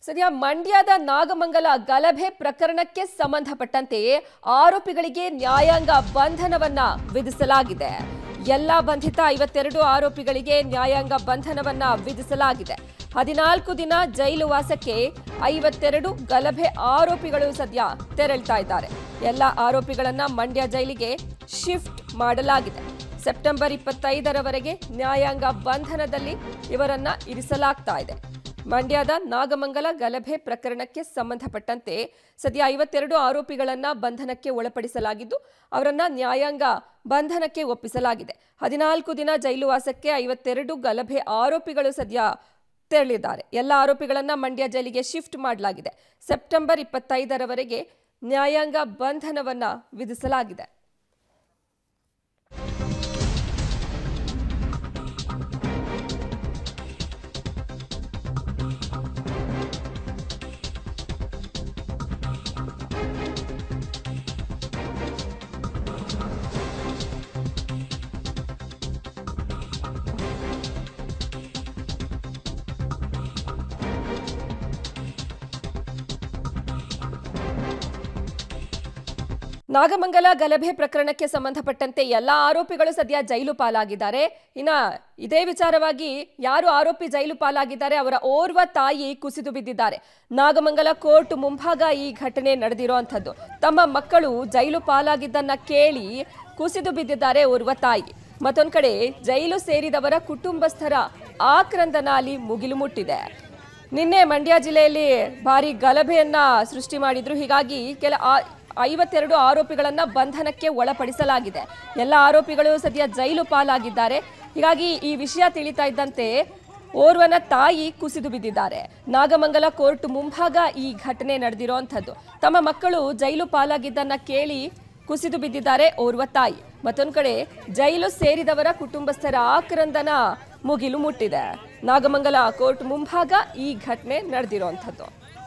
ಸದ್ಯ ಮಂಡ್ಯದ ನಾಗಮಂಗಲ ಗಲಭೆ ಪ್ರಕರಣಕ್ಕೆ ಸಂಬಂಧಪಟ್ಟಂತೆ ಆರೋಪಿಗಳಿಗೆ ನ್ಯಾಯಾಂಗ ಬಂಧನವನ್ನ ವಿಧಿಸಲಾಗಿದೆ ಎಲ್ಲ ಬಂಧಿತ ಐವತ್ತೆರಡು ಆರೋಪಿಗಳಿಗೆ ನ್ಯಾಯಾಂಗ ಬಂಧನವನ್ನ ವಿಧಿಸಲಾಗಿದೆ ಹದಿನಾಲ್ಕು ದಿನ ಜೈಲು ವಾಸಕ್ಕೆ ಐವತ್ತೆರಡು ಗಲಭೆ ಆರೋಪಿಗಳು ಸದ್ಯ ತೆರಳ್ತಾ ಇದ್ದಾರೆ ಎಲ್ಲ ಆರೋಪಿಗಳನ್ನ ಮಂಡ್ಯ ಜೈಲಿಗೆ ಶಿಫ್ಟ್ ಮಾಡಲಾಗಿದೆ ಸೆಪ್ಟೆಂಬರ್ ಇಪ್ಪತ್ತೈದರವರೆಗೆ ನ್ಯಾಯಾಂಗ ಬಂಧನದಲ್ಲಿ ಇವರನ್ನ ಇರಿಸಲಾಗ್ತಾ ಇದೆ ಮಂಡ್ಯದ ನಾಗಮಂಗಲ ಗಲಭೆ ಪ್ರಕರಣಕ್ಕೆ ಸಂಬಂಧಪಟ್ಟಂತೆ ಸದ್ಯ ಐವತ್ತೆರಡು ಆರೋಪಿಗಳನ್ನ ಬಂಧನಕ್ಕೆ ಒಳಪಡಿಸಲಾಗಿದ್ದು ಅವರನ್ನ ನ್ಯಾಯಾಂಗ ಬಂಧನಕ್ಕೆ ಒಪ್ಪಿಸಲಾಗಿದೆ ಹದಿನಾಲ್ಕು ದಿನ ಜೈಲು ವಾಸಕ್ಕೆ ಐವತ್ತೆರಡು ಗಲಭೆ ಆರೋಪಿಗಳು ಸದ್ಯ ತೆರಳಿದ್ದಾರೆ ಎಲ್ಲ ಆರೋಪಿಗಳನ್ನ ಮಂಡ್ಯ ಜೈಲಿಗೆ ಶಿಫ್ಟ್ ಮಾಡಲಾಗಿದೆ ಸೆಪ್ಟೆಂಬರ್ ಇಪ್ಪತ್ತೈದರವರೆಗೆ ನ್ಯಾಯಾಂಗ ಬಂಧನವನ್ನ ವಿಧಿಸಲಾಗಿದೆ ನಾಗಮಂಗಲ ಗಲಭೆ ಪ್ರಕರಣಕ್ಕೆ ಸಂಬಂಧಪಟ್ಟಂತೆ ಎಲ್ಲ ಆರೋಪಿಗಳು ಸದ್ಯ ಜೈಲು ಪಾಲಾಗಿದ್ದಾರೆ ಇನ್ನ ಇದೇ ವಿಚಾರವಾಗಿ ಯಾರು ಆರೋಪಿ ಜೈಲು ಪಾಲಾಗಿದ್ದಾರೆ ಅವರ ಓರ್ವ ತಾಯಿ ಕುಸಿದು ಬಿದ್ದಿದ್ದಾರೆ ನಾಗಮಂಗಲ ಕೋರ್ಟ್ ಮುಂಭಾಗ ಈ ಘಟನೆ ನಡೆದಿರುವಂಥದ್ದು ತಮ್ಮ ಮಕ್ಕಳು ಜೈಲು ಪಾಲಾಗಿದ್ದನ್ನ ಕೇಳಿ ಕುಸಿದು ಬಿದ್ದಿದ್ದಾರೆ ಓರ್ವ ತಾಯಿ ಮತ್ತೊಂದ್ ಕಡೆ ಜೈಲು ಸೇರಿದವರ ಕುಟುಂಬಸ್ಥರ ಆಕ್ರಂದನ ಅಲ್ಲಿ ಮುಗಿಲು ಮುಟ್ಟಿದೆ ನಿನ್ನೆ ಮಂಡ್ಯ ಜಿಲ್ಲೆಯಲ್ಲಿ ಭಾರಿ ಗಲಭೆಯನ್ನ ಸೃಷ್ಟಿ ಮಾಡಿದ್ರು ಹೀಗಾಗಿ ಕೆಲ ಆ- ಐವತ್ತೆರಡು ಆರೋಪಿಗಳನ್ನ ಬಂಧನಕ್ಕೆ ಒಳಪಡಿಸಲಾಗಿದೆ ಎಲ್ಲ ಆರೋಪಿಗಳು ಸದ್ಯ ಜೈಲು ಪಾಲಾಗಿದ್ದಾರೆ ಹೀಗಾಗಿ ಈ ವಿಷಯ ತಿಳಿತಾ ಇದ್ದಂತೆ ಓರ್ವನ ತಾಯಿ ಕುಸಿದು ಬಿದ್ದಿದ್ದಾರೆ ನಾಗಮಂಗಲ ಕೋರ್ಟ್ ಮುಂಭಾಗ ಈ ಘಟನೆ ನಡೆದಿರೋಂಥದ್ದು ತಮ್ಮ ಮಕ್ಕಳು ಜೈಲು ಪಾಲಾಗಿದ್ದನ್ನ ಕೇಳಿ ಕುಸಿದು ಬಿದ್ದಿದ್ದಾರೆ ಓರ್ವ ತಾಯಿ ಮತ್ತೊಂದ್ ಕಡೆ ಜೈಲು ಸೇರಿದವರ ಕುಟುಂಬಸ್ಥರ ಆಕ್ರಂದನ ಮುಗಿಲು ಮುಟ್ಟಿದೆ ನಾಗಮಂಗಲ ಕೋರ್ಟ್ ಮುಂಭಾಗ ಈ ಘಟನೆ ನಡೆದಿರುವಂಥದ್ದು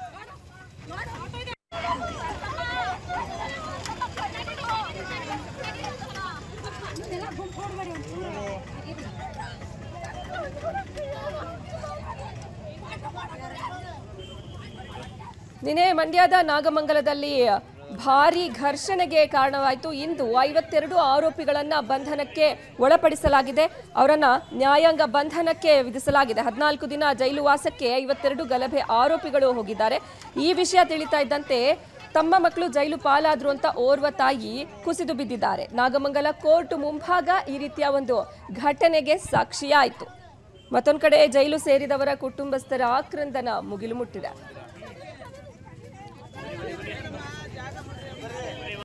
ನಿನ್ನೆ ಮಂಡ್ಯದ ನಾಗಮಂಗಲದಲ್ಲಿ ಭಾರಿ ಘರ್ಷಣೆಗೆ ಕಾರಣವಾಯಿತು ಇಂದು ಐವತ್ತೆರಡು ಆರೋಪಿಗಳನ್ನ ಬಂಧನಕ್ಕೆ ಒಳಪಡಿಸಲಾಗಿದೆ ಅವರನ್ನ ನ್ಯಾಯಾಂಗ ಬಂಧನಕ್ಕೆ ವಿಧಿಸಲಾಗಿದೆ ಹದಿನಾಲ್ಕು ದಿನ ಜೈಲು ವಾಸಕ್ಕೆ ಐವತ್ತೆರಡು ಗಲಭೆ ಆರೋಪಿಗಳು ಹೋಗಿದ್ದಾರೆ ಈ ವಿಷಯ ತಿಳಿತಾ ಇದ್ದಂತೆ ತಮ್ಮ ಮಕ್ಕಳು ಜೈಲು ಪಾಲಾದ್ರು ಅಂತ ಓರ್ವ ತಾಯಿ ಕುಸಿದು ಬಿದ್ದಿದ್ದಾರೆ ನಾಗಮಂಗಲ ಕೋರ್ಟ್ ಮುಂಭಾಗ ಈ ರೀತಿಯ ಒಂದು ಘಟನೆಗೆ ಸಾಕ್ಷಿಯಾಯಿತು ಮತ್ತೊಂದ್ ಕಡೆ ಜೈಲು ಸೇರಿದವರ ಕುಟುಂಬಸ್ಥರ ಆಕ್ರಂದನ ಮುಗಿಲು ಮುಟ್ಟಿದೆ